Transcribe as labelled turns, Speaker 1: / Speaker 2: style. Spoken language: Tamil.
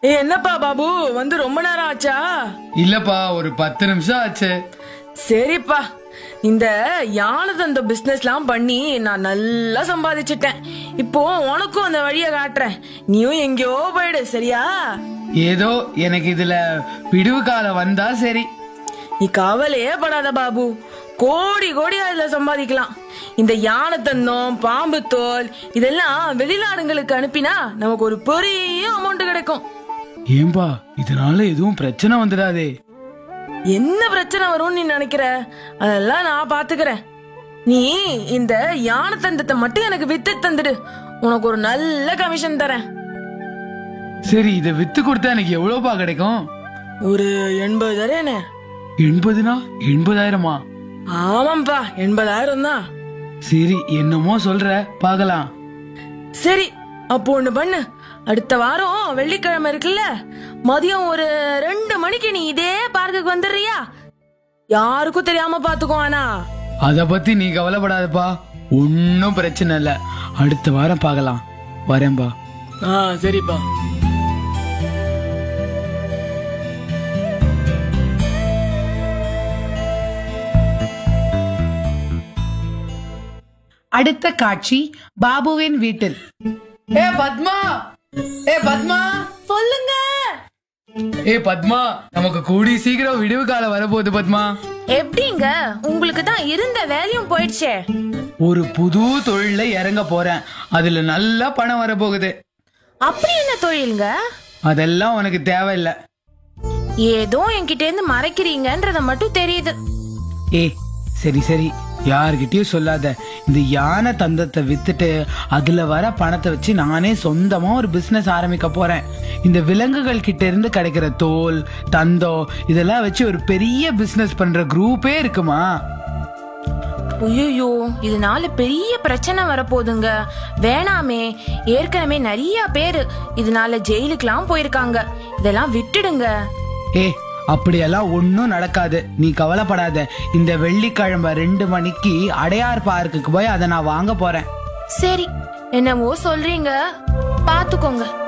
Speaker 1: ஏ என்னப்பா பாபு வந்து ரொம்ப நேரம் ஆச்சா
Speaker 2: இல்லப்பா ஒரு பத்து நிமிஷம் ஆச்சு
Speaker 1: சரிப்பா இந்த யானை தந்த பிசினஸ்லாம் பண்ணி நான் நல்லா சம்பாதிச்சிட்டேன் இப்போ உனக்கும் அந்த வழியை காட்டுறேன் நீயும் எங்கேயோ போயிடு சரியா
Speaker 2: ஏதோ எனக்கு இதுல விடுவு காலம் வந்தா சரி
Speaker 1: நீ கவலையே படாத பாபு கோடி கோடி அதுல சம்பாதிக்கலாம் இந்த யானை தந்தம் பாம்பு தோல் இதெல்லாம் வெளிநாடுங்களுக்கு அனுப்பினா நமக்கு ஒரு பெரிய அமௌண்ட் கிடைக்கும்
Speaker 2: ஏன்பா இதனால எதுவும் பிரச்சனை வந்துடாதே
Speaker 1: என்ன பிரச்சனை வரும்னு நீ நினைக்கிற அதெல்லாம் நான் பாத்துக்கிறேன் நீ இந்த யானை தந்தத்தை மட்டும் எனக்கு வித்து தந்துடு உனக்கு ஒரு நல்ல கமிஷன் தரேன்
Speaker 2: சரி இதை வித்து கொடுத்தா எனக்கு எவ்வளவுப்பா கிடைக்கும்
Speaker 1: ஒரு எண்பது தரேனே
Speaker 2: எண்பதுனா எண்பதாயிரமா
Speaker 1: ஆமாம்பா எண்பதாயிரம் தான்
Speaker 2: சரி என்னமோ சொல்ற பார்க்கலாம்
Speaker 1: சரி அப்போ ஒண்ணு பண்ணு அடுத்த வாரம் வெள்ளிக்கிழமை இருக்குல்ல மதியம் ஒரு ரெண்டு மணிக்கு நீ இதே பார்க்குக்கு வந்துடுறியா யாருக்கும் தெரியாம பாத்துக்கோ ஆனா
Speaker 2: அத பத்தி நீ கவலைப்படாதப்பா ஒன்னும் பிரச்சனை இல்ல அடுத்த வாரம் பார்க்கலாம் வரேன்பா
Speaker 1: ஆ சரிப்பா
Speaker 2: அடுத்த காட்சி பாபுவின் வீட்டில் ஏ பத்மா ஏ பத்மா
Speaker 1: சொல்லுங்க
Speaker 2: ஏ பத்மா நமக்கு கூடி சீக்கிரம் விடுவு காலம் வரப்போகுது பத்மா
Speaker 3: எப்படிங்க உங்களுக்கு தான் இருந்த வேலையும் போயிடுச்சே
Speaker 2: ஒரு புது தொழில இறங்க போறேன் அதுல நல்லா பணம் வரப்போகுது
Speaker 3: அப்படி என்ன தொழிலுங்க
Speaker 2: அதெல்லாம் உனக்கு தேவையில்ல
Speaker 3: ஏதோ என்கிட்ட இருந்து மறைக்கிறீங்கன்றத மட்டும் தெரியுது
Speaker 2: ஏ சரி சரி யாருகிட்டயும் சொல்லாத இந்த யானை தந்தத்தை வித்துட்டு அதுல வர பணத்தை வச்சு நானே சொந்தமா ஒரு பிசினஸ் ஆரம்பிக்க போறேன் இந்த விலங்குகள் கிட்ட இருந்து கிடைக்கிற தோல் தந்தம் இதெல்லாம் வச்சு ஒரு பெரிய பிசினஸ் பண்ற குரூப்பே இருக்குமா
Speaker 3: ஐயோ இதனால பெரிய பிரச்சனை வரப்போகுதுங்க வேணாமே ஏற்கனவே நிறைய பேரு இதனால ஜெயிலுக்கெல்லாம் போயிருக்காங்க இதெல்லாம் விட்டுடுங்க
Speaker 2: ஏ அப்படியெல்லாம் ஒன்றும் நடக்காது நீ கவலைப்படாத இந்த வெள்ளிக்கிழமை ரெண்டு மணிக்கு அடையார் பார்க்குக்கு போய் அதை நான் வாங்க போறேன்
Speaker 3: சரி என்னவோ சொல்றீங்க பாத்துக்கோங்க